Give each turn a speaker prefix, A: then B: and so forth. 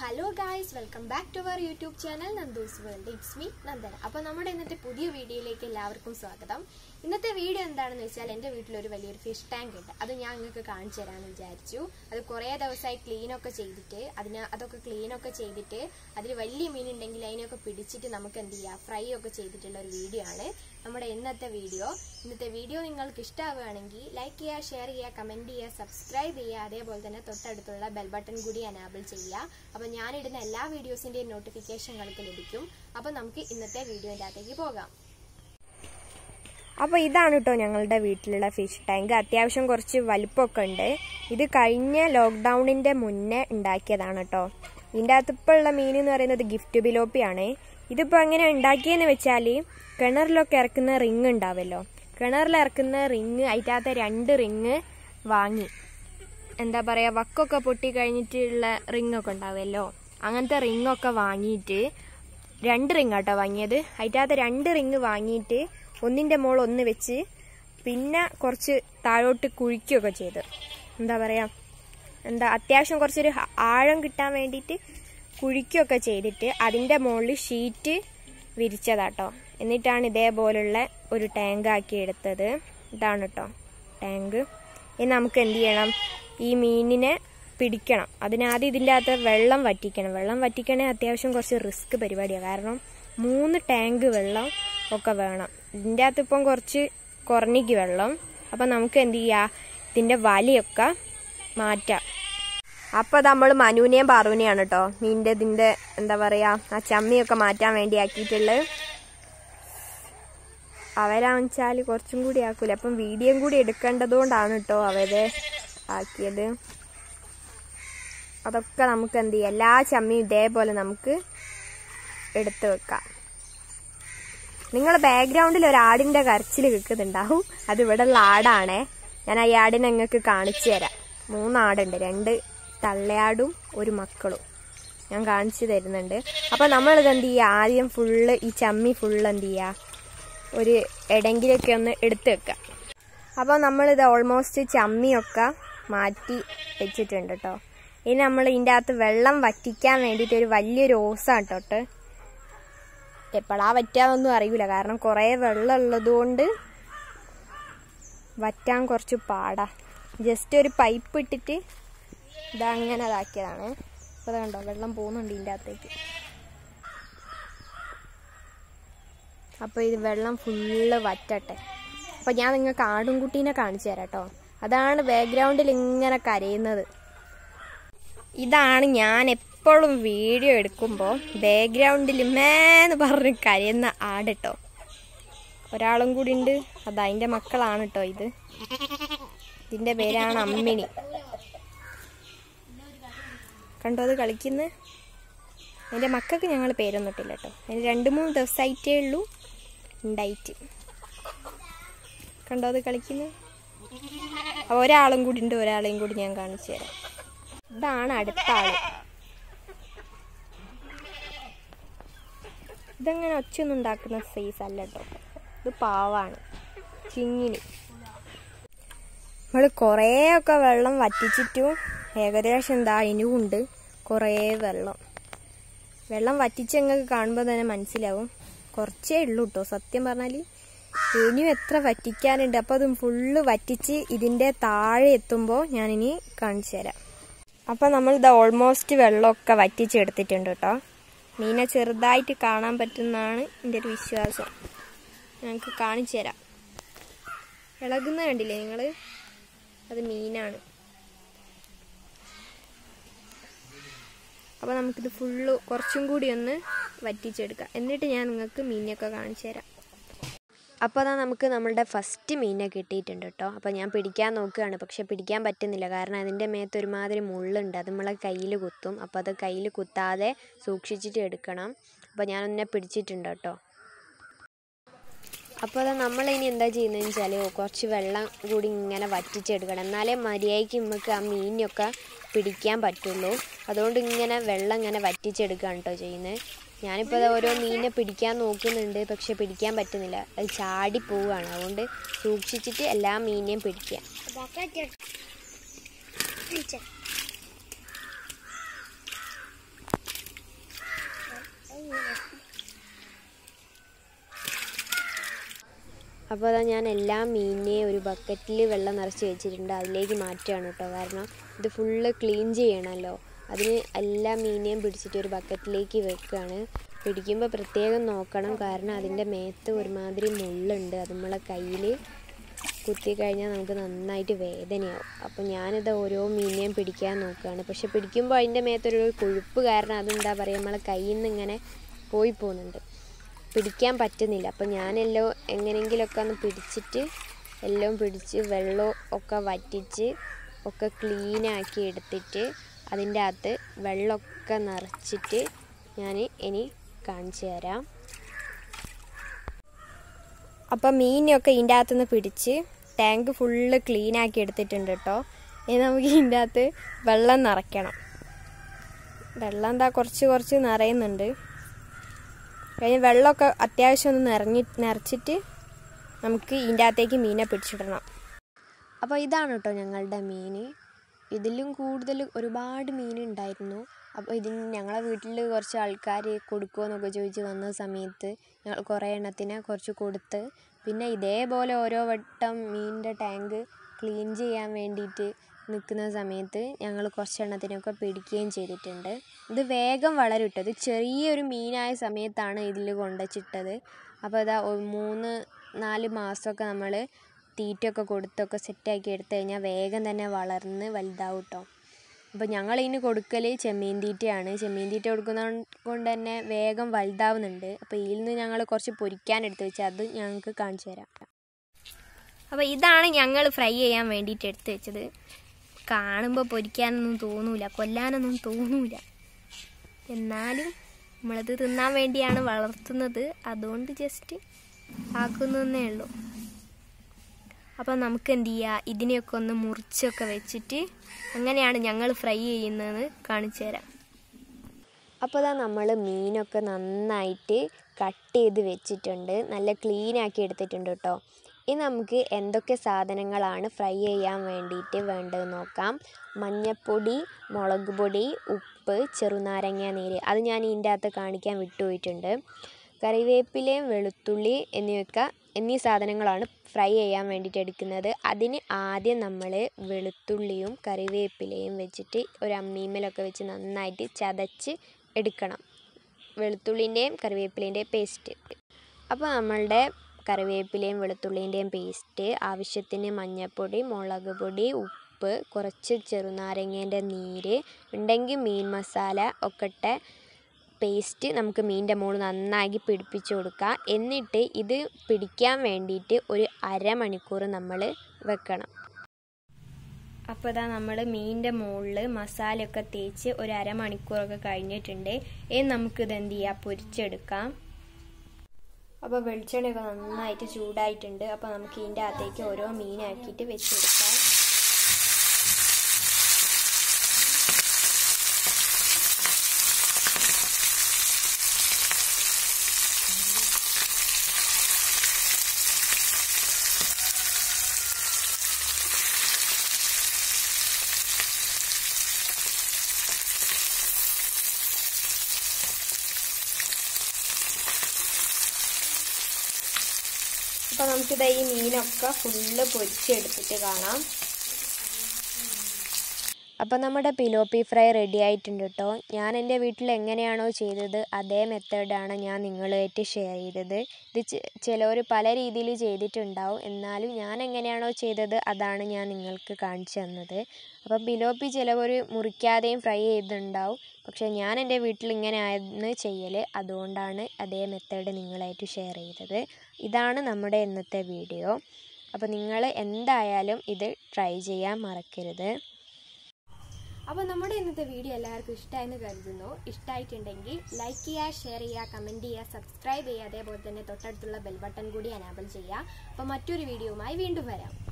A: hello guys welcome back to our YouTube channel Nandu's world it's me Nandana അപ്പോൾ നമ്മുടെ ഇന്നത്തെ പുതിയ വീഡിയോയിലേക്ക് എല്ലാവർക്കും സ്വാഗതം ഇന്നത്തെ വീഡിയോ എന്താണെന്ന് വെച്ചാൽ എൻ്റെ വീട്ടിലൊരു വലിയൊരു ഫിഷ് ടാങ്ക് ഉണ്ട് അത് ഞാൻ നിങ്ങൾക്ക് കാണിച്ചു തരാമെന്ന് വിചാരിച്ചു അത് കുറേ ദിവസമായി ക്ലീനൊക്കെ ചെയ്തിട്ട് അതിന് അതൊക്കെ ക്ലീനൊക്കെ ചെയ്തിട്ട് അതിൽ വലിയ മീൻ ഉണ്ടെങ്കിൽ അതിനൊക്കെ പിടിച്ചിട്ട് നമുക്ക് എന്ത് ചെയ്യാം ഫ്രൈ ഒക്കെ ചെയ്തിട്ടുള്ള ഒരു വീഡിയോ ആണ് നമ്മുടെ ഇന്നത്തെ വീഡിയോ ഇന്നത്തെ വീഡിയോ നിങ്ങൾക്ക് ഇഷ്ടമാവുകയാണെങ്കിൽ ലൈക്ക് ചെയ്യുക ഷെയർ ചെയ്യുക കമൻറ്റ് ചെയ്യുക സബ്സ്ക്രൈബ് ചെയ്യുക അതേപോലെ തന്നെ തൊട്ടടുത്തുള്ള ബെൽ ബട്ടൺ കൂടി എനാബിൾ ചെയ്യുക അപ്പോൾ ഞാനിടുന്ന എല്ലാ വീഡിയോസിൻ്റെയും നോട്ടിഫിക്കേഷൻ നിങ്ങൾക്ക് ലഭിക്കും അപ്പോൾ നമുക്ക് ഇന്നത്തെ വീഡിയോൻ്റെ അകത്തേക്ക് പോകാം
B: അപ്പോൾ ഇതാണ് കേട്ടോ ഞങ്ങളുടെ വീട്ടിലുള്ള ഫിഷ് ടാങ്ക് അത്യാവശ്യം കുറച്ച് വലിപ്പമൊക്കെ ഉണ്ട് ഇത് കഴിഞ്ഞ ലോക്ക്ഡൗണിൻ്റെ മുന്നേ ഉണ്ടാക്കിയതാണ് കേട്ടോ ഇതിൻ്റെ അകത്ത് ഇപ്പോൾ ഉള്ള മീൻ എന്ന് പറയുന്നത് ഗിഫ്റ്റ് ബിലോപ്പിയാണ് ഇതിപ്പോൾ എങ്ങനെ ഉണ്ടാക്കിയെന്ന് വെച്ചാൽ കിണറിലൊക്കെ ഇറക്കുന്ന റിങ് ഉണ്ടാവുമല്ലോ കിണറിൽ ഇറക്കുന്ന റിങ് അതിൻ്റെ രണ്ട് റിങ് വാങ്ങി എന്താ പറയുക വക്കൊക്കെ പൊട്ടി കഴിഞ്ഞിട്ടുള്ള റിങ്ങൊക്കെ ഉണ്ടാവുമല്ലോ അങ്ങനത്തെ റിങ്ങൊക്കെ വാങ്ങിയിട്ട് രണ്ട് റിങ് ആട്ടോ വാങ്ങിയത് അതിൻ്റെ രണ്ട് റിങ് വാങ്ങിയിട്ട് ഒന്നിൻ്റെ മുകളിൽ ഒന്ന് വെച്ച് പിന്നെ കുറച്ച് താഴോട്ട് കുഴിക്കുകയൊക്കെ ചെയ്ത് എന്താ പറയുക എന്താ അത്യാവശ്യം കുറച്ചൊരു ഹ- ആഴം കിട്ടാൻ വേണ്ടിയിട്ട് കുഴിക്കുകയൊക്കെ ചെയ്തിട്ട് അതിൻ്റെ മുകളിൽ ഷീറ്റ് വിരിച്ചതാട്ടോ എന്നിട്ടാണ് ഇതേപോലുള്ള ഒരു ടാങ്ക് ആക്കി എടുത്തത് ഇതാണ് കേട്ടോ ടാങ്ക് ഇനി നമുക്ക് എന്ത് ചെയ്യണം ഈ മീനിനെ പിടിക്കണം അതിനാദ്യം ഇതിൻ്റെ അകത്ത് വെള്ളം വറ്റിക്കണം വെള്ളം വറ്റിക്കണേ അത്യാവശ്യം കുറച്ച് റിസ്ക് പരിപാടിയാണ് കാരണം മൂന്ന് ടാങ്ക് വെള്ളം ഒക്കെ വേണം ഇതിൻ്റെ അകത്ത് ഇപ്പം കുറച്ച് കുറഞ്ഞിക്ക് വെള്ളം അപ്പം നമുക്ക് എന്ത് ചെയ്യാം ഇതിൻ്റെ വലിയൊക്കെ മാറ്റാം അപ്പോൾ നമ്മൾ മനുവിനെയും പാറുവിനെയാണ് കേട്ടോ മീനിൻ്റെ ഇതിൻ്റെ എന്താ പറയുക ആ ചമ്മിയൊക്കെ മാറ്റാൻ വേണ്ടി ആക്കിയിട്ടുള്ളത് അവരാണെച്ചാൽ കുറച്ചും കൂടി ആക്കൂല അപ്പം വീഡിയോയും കൂടി എടുക്കേണ്ടതുകൊണ്ടാണ് കേട്ടോ അവരെ ആക്കിയത് അതൊക്കെ നമുക്ക് എന്ത് ചെയ്യാം എല്ലാ ചമ്മിയും ഇതേപോലെ നമുക്ക് എടുത്ത് വെക്കാം നിങ്ങൾ ബാക്ക്ഗ്രൗണ്ടിൽ ഒരു ആടിന്റെ കരച്ചിൽ കേൾക്കുന്നുണ്ടാവും അത് ഇവിടെ ഉള്ള ആടാണേ ഞാൻ ആ ആടിനെ നിങ്ങൾക്ക് കാണിച്ചു തരാം മൂന്നാടുണ്ട് രണ്ട് തള്ളയാടും ഒരു മക്കളും ഞാൻ കാണിച്ചു തരുന്നുണ്ട് അപ്പൊ നമ്മളിത് എന്ത് ചെയ്യുക ആദ്യം ഫുള്ള് ഈ ചമ്മി ഫുള്ള് എന്ത് ചെയ്യുക ഒരു എടെങ്കിലൊക്കെ ഒന്ന് എടുത്ത് വെക്കുക അപ്പോൾ നമ്മളിത് ഓൾമോസ്റ്റ് ചമ്മിയൊക്കെ മാറ്റി വെച്ചിട്ടുണ്ട് കേട്ടോ ഇനി നമ്മൾ ഇതിൻ്റെ അകത്ത് വെള്ളം വറ്റിക്കാൻ വേണ്ടിയിട്ട് ഒരു വലിയൊരു ഓസാണ് കേട്ടോ എപ്പോഴാ വറ്റാന്നൊന്നും അറിയില്ല കാരണം കുറേ വെള്ളം ഉള്ളതുകൊണ്ട് വറ്റാൻ കുറച്ച് പാടാ ജസ്റ്റ് ഒരു പൈപ്പ് ഇട്ടിട്ട് ഇതങ്ങനെ അതാക്കിയതാണ് അപ്പോൾ അത് കണ്ടോ വെള്ളം പോകുന്നുണ്ട് ഇതിൻ്റെ അകത്തേക്ക് അപ്പോൾ ഇത് വെള്ളം ഫുള്ള് വറ്റട്ടെ അപ്പോൾ ഞാൻ നിങ്ങൾക്ക് ആടുംകുട്ടീനെ കാണിച്ചു തരാം കേട്ടോ അതാണ് ബാക്ക്ഗ്രൗണ്ടിൽ ഇങ്ങനെ കരയുന്നത് ഇതാണ് ഞാൻ എപ്പോഴും വീഡിയോ എടുക്കുമ്പോൾ ബാക്ക്ഗ്രൗണ്ടിൽ മേന്ന് പറഞ്ഞ് കരയുന്ന ആട് കേട്ടോ ഒരാളും കൂടി ഉണ്ട് അത് അതിൻ്റെ മക്കളാണ് കേട്ടോ ഇത് ഇതിൻ്റെ പേരാണ് അമ്മിണി കണ്ടോ അത് കളിക്കുന്നത് അതിൻ്റെ മക്കൾക്ക് ഞങ്ങൾ പേരൊന്നും ഇട്ടില്ല കേട്ടോ അതിന് രണ്ട് മൂന്ന് ദിവസമായിട്ടേ ഉള്ളൂ ഉണ്ടായിട്ട് കണ്ടോ അത് കളിക്കുന്നത് അപ്പോൾ ഒരാളും കൂടി ഉണ്ട് ഒരാളെയും കൂടി ഞാൻ കാണിച്ചു തരാം ഇതാണ് അടുത്ത ആള് ഇതങ്ങനെ ഒച്ചയൊന്നും ഉണ്ടാക്കുന്ന സൈസ് അല്ല കേട്ടോ ഇത് പാവാണ് ചിങ്ങിനി നമ്മൾ കുറേയൊക്കെ വെള്ളം വറ്റിച്ചിട്ടും ഏകദേശം എന്താ ഇനിയുണ്ട് കുറേ വെള്ളം വെള്ളം വറ്റിച്ച് നിങ്ങൾക്ക് കാണുമ്പോൾ തന്നെ മനസ്സിലാവും കുറച്ചേ ഉള്ളൂ കേട്ടോ സത്യം പറഞ്ഞാൽ ഇനിയും എത്ര വറ്റിക്കാനുണ്ട് അപ്പോൾ അതും ഫുള്ള് വറ്റിച്ച് ഇതിൻ്റെ താഴെ എത്തുമ്പോൾ ഞാനിനി കാണിച്ചു തരാം അപ്പോൾ നമ്മൾ ഇത് ഓൾമോസ്റ്റ് വെള്ളമൊക്കെ വറ്റിച്ചെടുത്തിട്ടുണ്ട് കേട്ടോ മീനെ ചെറുതായിട്ട് കാണാൻ പറ്റുന്നതാണ് എൻ്റെ ഒരു വിശ്വാസം ഞങ്ങൾക്ക് കാണിച്ചു തരാം ഇളകുന്ന കണ്ടില്ലേ നിങ്ങൾ അത് മീനാണ് അപ്പോൾ നമുക്കിത് ഫുള്ള് കുറച്ചും കൂടി ഒന്ന് വറ്റിച്ചെടുക്കാം എന്നിട്ട് ഞാൻ നിങ്ങൾക്ക് മീനൊക്കെ കാണിച്ചു തരാം അപ്പോൾ അതാ നമുക്ക് നമ്മളുടെ ഫസ്റ്റ് മീനെ കിട്ടിയിട്ടുണ്ട് കേട്ടോ അപ്പോൾ ഞാൻ പിടിക്കാൻ നോക്കുകയാണ് പക്ഷെ പിടിക്കാൻ പറ്റുന്നില്ല കാരണം അതിൻ്റെ മേത്ത് ഒരുമാതിരി മുള്ളുണ്ട് അത് നമ്മളെ കയ്യിൽ കുത്തും അപ്പോൾ അത് കയ്യിൽ കുത്താതെ സൂക്ഷിച്ചിട്ട് എടുക്കണം അപ്പോൾ ഞാനൊന്നെ പിടിച്ചിട്ടുണ്ട് കേട്ടോ അപ്പോൾ അത് നമ്മളിനി എന്താ ചെയ്യുന്നതെന്ന് വെച്ചാൽ കുറച്ച് വെള്ളം കൂടി ഇങ്ങനെ വറ്റിച്ചെടുക്കണം എന്നാലേ മര്യാദയ്ക്ക് നമുക്ക് ആ മീനൊക്കെ പിടിക്കാൻ പറ്റുള്ളൂ അതുകൊണ്ട് ഇങ്ങനെ വെള്ളം ഇങ്ങനെ വറ്റിച്ചെടുക്കുകയാണ് കേട്ടോ ചെയ്യുന്നത് ഞാനിപ്പോൾ അത് ഓരോ മീനിനെ പിടിക്കാൻ നോക്കുന്നുണ്ട് പക്ഷെ പിടിക്കാൻ പറ്റുന്നില്ല അത് ചാടി പോവുകയാണ് അതുകൊണ്ട് സൂക്ഷിച്ചിട്ട് എല്ലാ മീനിനെയും പിടിക്കുക അപ്പോൾ അതാ ഞാൻ എല്ലാ മീനിനെയും ഒരു ബക്കറ്റിൽ വെള്ളം നിറച്ച് വെച്ചിട്ടുണ്ട് അതിലേക്ക് മാറ്റുകയാണ് കേട്ടോ കാരണം ഇത് ഫുള്ള് ക്ലീൻ ചെയ്യണമല്ലോ അതിന് എല്ലാ മീനിനെയും പിടിച്ചിട്ട് ഒരു ബക്കറ്റിലേക്ക് വെക്കുകയാണ് പിടിക്കുമ്പോൾ പ്രത്യേകം നോക്കണം കാരണം അതിൻ്റെ മേത്ത് ഒരുമാതിരി മുള്ളുണ്ട് അത് നമ്മളെ കയ്യിൽ കുത്തി കഴിഞ്ഞാൽ നമുക്ക് നന്നായിട്ട് വേദനയാവും അപ്പോൾ ഞാനിത് ഓരോ മീനിനെയും പിടിക്കാൻ നോക്കുകയാണ് പക്ഷെ പിടിക്കുമ്പോൾ അതിൻ്റെ മേത്തൊരു കൊഴുപ്പ് കാരണം അതെന്താ പറയുക നമ്മളെ കയ്യിൽ നിന്ന് ഇങ്ങനെ പോയി പോകുന്നുണ്ട് പിടിക്കാൻ പറ്റുന്നില്ല അപ്പം ഞാനെല്ലോ എങ്ങനെയെങ്കിലുമൊക്കെ ഒന്ന് പിടിച്ചിട്ട് എല്ലാം പിടിച്ച് വെള്ളം ഒക്കെ വറ്റിച്ച് ഒക്കെ ക്ലീനാക്കി എടുത്തിട്ട് അതിൻ്റെ അകത്ത് വെള്ളമൊക്കെ നിറച്ചിട്ട് ഞാൻ ഇനി കാണിച്ചു തരാം അപ്പം മീനൊക്കെ ഇതിൻ്റെ അകത്തുനിന്ന് പിടിച്ച് ടാങ്ക് ഫുള്ള് ക്ലീൻ ആക്കി എടുത്തിട്ടുണ്ട് കേട്ടോ ഇനി നമുക്ക് ഇതിൻ്റെ അകത്ത് വെള്ളം നിറയ്ക്കണം വെള്ളം എന്താ കുറച്ച് കുറച്ച് നിറയുന്നുണ്ട് കഴിഞ്ഞ് വെള്ളമൊക്കെ അത്യാവശ്യം ഒന്ന് നിറഞ്ഞി നിറച്ചിട്ട് നമുക്ക് ഇതിൻ്റെ അകത്തേക്ക് മീനെ പിടിച്ചിടണം അപ്പോൾ ഇതാണ് കേട്ടോ ഞങ്ങളുടെ മീൻ ഇതിലും കൂടുതൽ ഒരുപാട് മീൻ ഉണ്ടായിരുന്നു അപ്പോൾ ഇതിന് ഞങ്ങളെ വീട്ടിൽ കുറച്ച് ആൾക്കാർ കൊടുക്കുമോ എന്നൊക്കെ ചോദിച്ച് വന്ന സമയത്ത് ഞങ്ങൾ കുറേ എണ്ണത്തിന് കുറച്ച് കൊടുത്ത് പിന്നെ ഇതേപോലെ ഓരോ വട്ടം മീനിൻ്റെ ടാങ്ക് ക്ലീൻ ചെയ്യാൻ വേണ്ടിയിട്ട് നിൽക്കുന്ന സമയത്ത് ഞങ്ങൾ കുറച്ചെണ്ണത്തിനൊക്കെ പിടിക്കുകയും ചെയ്തിട്ടുണ്ട് ഇത് വേഗം വളരും കേട്ടോ ഇത് ചെറിയൊരു മീനായ സമയത്താണ് ഇതിൽ കൊണ്ടുവച്ചിട്ടത് അപ്പോൾ ഇതാ ഒരു മൂന്ന് നാല് മാസമൊക്കെ നമ്മൾ തീറ്റയൊക്കെ കൊടുത്തൊക്കെ സെറ്റാക്കി എടുത്തു കഴിഞ്ഞാൽ വേഗം തന്നെ വളർന്ന് വലുതാവും കേട്ടോ അപ്പോൾ ഞങ്ങൾ ഇതിന് കൊടുക്കൽ ചെമ്മീൻ തീറ്റയാണ് ചെമ്മീൻ തീറ്റ കൊടുക്കുന്നത് കൊണ്ട് തന്നെ വേഗം വലുതാവുന്നുണ്ട് അപ്പോൾ ഇതിൽ നിന്ന് ഞങ്ങൾ കുറച്ച് പൊരിക്കാൻ എടുത്ത് വെച്ചാൽ അത് ഞങ്ങൾക്ക് കാണിച്ചു തരാം അപ്പോൾ ഇതാണ് ഞങ്ങൾ ഫ്രൈ ചെയ്യാൻ വേണ്ടിയിട്ട് എടുത്ത് വെച്ചത് കാണുമ്പോൾ പൊരിക്കാനൊന്നും തോന്നൂല കൊല്ലാനൊന്നും തോന്നൂല എന്നാലും നമ്മളത് തിന്നാൻ വേണ്ടിയാണ് വളർത്തുന്നത് അതുകൊണ്ട് ജസ്റ്റ് ആക്കുന്നതേ ഉള്ളൂ അപ്പം നമുക്ക് എന്ത് ചെയ്യുക ഇതിനെയൊക്കെ ഒന്ന് മുറിച്ചൊക്കെ വെച്ചിട്ട് അങ്ങനെയാണ് ഞങ്ങൾ ഫ്രൈ ചെയ്യുന്നതെന്ന് കാണിച്ചു തരാം അപ്പോൾ ഇതാ നമ്മൾ മീനൊക്കെ നന്നായിട്ട് കട്ട് ചെയ്ത് വെച്ചിട്ടുണ്ട് നല്ല ക്ലീൻ ആക്കി എടുത്തിട്ടുണ്ട് കേട്ടോ ഇനി നമുക്ക് എന്തൊക്കെ സാധനങ്ങളാണ് ഫ്രൈ ചെയ്യാൻ വേണ്ടിയിട്ട് വേണ്ടത് നോക്കാം മഞ്ഞൾപ്പൊടി മുളക് പൊടി ഉപ്പ് ചെറുനാരങ്ങ നീര് അത് ഞാൻ ഇതിൻ്റെ അകത്ത് കാണിക്കാൻ വിട്ടുപോയിട്ടുണ്ട് കറിവേപ്പിലയും വെളുത്തുള്ളി എന്നിവയൊക്കെ എന്നീ സാധനങ്ങളാണ് ഫ്രൈ ചെയ്യാൻ വേണ്ടിയിട്ട് എടുക്കുന്നത് അതിന് ആദ്യം നമ്മൾ വെളുത്തുള്ളിയും കറിവേപ്പിലയും വെച്ചിട്ട് ഒരു അമ്മീമ്മലൊക്കെ വെച്ച് നന്നായിട്ട് ചതച്ച് എടുക്കണം വെളുത്തുള്ളിൻ്റെയും കറിവേപ്പിലേൻ്റെയും പേസ്റ്റ് അപ്പോൾ നമ്മളുടെ കറിവേപ്പിലയും വെളുത്തുള്ളിൻ്റെയും പേസ്റ്റ് ആവശ്യത്തിന് മഞ്ഞൾപ്പൊടി മുളക് പൊടി ഉപ്പ് കുറച്ച് ചെറുനാരങ്ങേൻ്റെ നീര് ഉണ്ടെങ്കിൽ മീൻ മസാല ഒക്കെ ഇട്ട പേസ്റ്റ് നമുക്ക് മീനിൻ്റെ മുകളിൽ നന്നാക്കി പിടിപ്പിച്ച് കൊടുക്കുക എന്നിട്ട് ഇത് പിടിക്കാൻ വേണ്ടിയിട്ട് ഒരു അരമണിക്കൂർ നമ്മൾ വെക്കണം അപ്പോൾ ഇതാ നമ്മൾ മീനിൻ്റെ മുകളിൽ മസാലയൊക്കെ തേച്ച് ഒരു അരമണിക്കൂറൊക്കെ കഴിഞ്ഞിട്ടുണ്ട് ഇനി നമുക്കിത് എന്ത് ചെയ്യാം പൊരിച്ചെടുക്കാം അപ്പോൾ വെളിച്ചെണ്ണയൊക്കെ നന്നായിട്ട് ചൂടായിട്ടുണ്ട് അപ്പോൾ നമുക്ക് ഇതിൻ്റെ അകത്തേക്ക് ഓരോ മീനാക്കിയിട്ട് വെച്ചെടുക്കാം അപ്പോൾ നമുക്കിത് ഈ മീനൊക്കെ ഫുള്ള് പൊരിച്ചെടുത്തിട്ട് കാണാം അപ്പോൾ നമ്മുടെ പിലോപ്പി ഫ്രൈ റെഡി ആയിട്ടുണ്ട് കേട്ടോ ഞാൻ എൻ്റെ വീട്ടിൽ എങ്ങനെയാണോ ചെയ്തത് അതേ മെത്തേഡാണ് ഞാൻ നിങ്ങളുമായിട്ട് ഷെയർ ചെയ്തത് ഇത് ചിലവർ പല രീതിയിൽ ചെയ്തിട്ടുണ്ടാവും എന്നാലും ഞാൻ എങ്ങനെയാണോ ചെയ്തത് അതാണ് ഞാൻ നിങ്ങൾക്ക് കാണിച്ചു തന്നത് അപ്പം പിലോപ്പി ചിലവർ മുറിക്കാതെയും ഫ്രൈ ചെയ്തിട്ടുണ്ടാവും പക്ഷേ ഞാൻ എൻ്റെ വീട്ടിൽ ഇങ്ങനെയായിരുന്നു ചെയ്യൽ അതുകൊണ്ടാണ് അതേ മെത്തേഡ് നിങ്ങളായിട്ട് ഷെയർ ചെയ്തത് ഇതാണ് നമ്മുടെ ഇന്നത്തെ വീഡിയോ അപ്പോൾ നിങ്ങൾ എന്തായാലും ഇത് ട്രൈ ചെയ്യാൻ മറക്കരുത്
A: അപ്പോൾ നമ്മുടെ ഇന്നത്തെ വീഡിയോ എല്ലാവർക്കും ഇഷ്ടമായെന്ന് കരുതുന്നു ഇഷ്ടമായിട്ടുണ്ടെങ്കിൽ ലൈക്ക് ചെയ്യുക ഷെയർ ചെയ്യുക കമൻറ്റ് ചെയ്യുക സബ്സ്ക്രൈബ് ചെയ്യുക അതേപോലെ തന്നെ തൊട്ടടുത്തുള്ള ബെൽ ബട്ടൺ കൂടി അനാബിൾ ചെയ്യുക അപ്പോൾ മറ്റൊരു വീഡിയോയുമായി വീണ്ടും വരാം